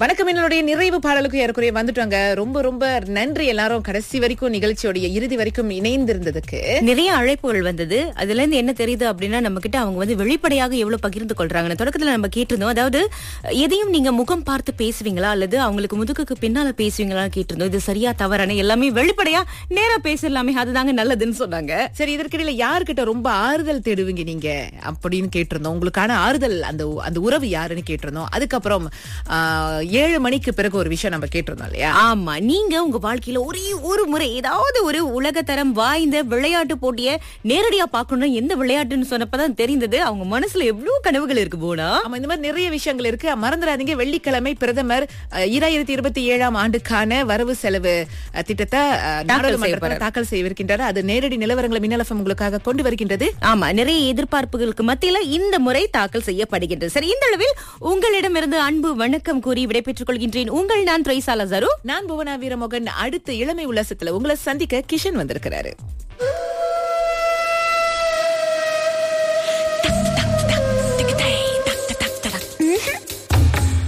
வணக்கம் என்னுடைய நிறைவு பாடலுக்கு ஏறக்குறைய வந்துட்டாங்க ரொம்ப ரொம்ப நன்றி எல்லாரும் கடைசி வரைக்கும் நிகழ்ச்சியோடைய இறுதி வரைக்கும் இணைந்திருந்ததுக்கு நிறைய அழைப்புகள் வந்தது அதுல இருந்து என்ன தெரியுது அப்படின்னா நம்ம கிட்ட அவங்க வந்து வெளிப்படையாக எவ்வளவு பகிர்ந்து கொள்றாங்க தொடக்கத்துல நம்ம கேட்டிருந்தோம் அதாவது எதையும் நீங்க முகம் பார்த்து பேசுவீங்களா அல்லது அவங்களுக்கு முதுகுக்கு பின்னால பேசுவீங்களா கேட்டிருந்தோம் இது சரியா தவறான எல்லாமே வெளிப்படையா நேரா பேசலாமே அதுதாங்க நல்லதுன்னு சொன்னாங்க சரி இதற்கிடையில யாருக்கிட்ட ரொம்ப ஆறுதல் தேடுவீங்க நீங்க அப்படின்னு கேட்டிருந்தோம் உங்களுக்கான ஆறுதல் அந்த அந்த உறவு யாருன்னு கேட்டிருந்தோம் அதுக்கப்புறம் ஆஹ், ஏழு மணிக்கு பிறகு ஒரு விஷயம் நம்ம கேட்டிருந்தோம் இல்லையா ஆமா நீங்க உங்க வாழ்க்கையில ஒரே ஒரு முறை ஏதாவது ஒரு உலகத்தரம் வாய்ந்த விளையாட்டு போட்டிய நேரடியா பார்க்கணும் எந்த விளையாட்டுன்னு சொன்னப்பதான் தெரிந்தது அவங்க மனசுல எவ்வளவு கனவுகள் இருக்கு போனா ஆமா இந்த மாதிரி நிறைய விஷயங்கள் இருக்கு மறந்துடாதீங்க வெள்ளிக்கிழமை பிரதமர் அஹ், இராயிரத்தி இருபத்தி ஏழாம் ஆண்டுக்கான வரவு செலவு அஹ், திட்டத்தை அஹ், நாடாளுமன்றத்தில் செய்யப்படுறார். தாக்கல் செய்யவிருக்கின்றார் அது நேரடி நிலவரங்களை மின்னலஃபம் உங்களுக்காக கொண்டு வருகின்றது ஆமா நிறைய எதிர்பார்ப்புகளுக்கு மத்தியில இந்த முறை தாக்கல் செய்யப்படுகின்றது சரி இந்த அளவில் உங்களிடமிருந்து அன்பு வணக்கம் கூறி விடைபெற்றுக் கொள்கின்றேன் உங்கள் நான் திரைசாலா ஜரு நான் புவனா வீரமோகன் அடுத்த இளமை உல்லாசத்துல உங்களை சந்திக்க கிஷன் வந்திருக்கிறாரு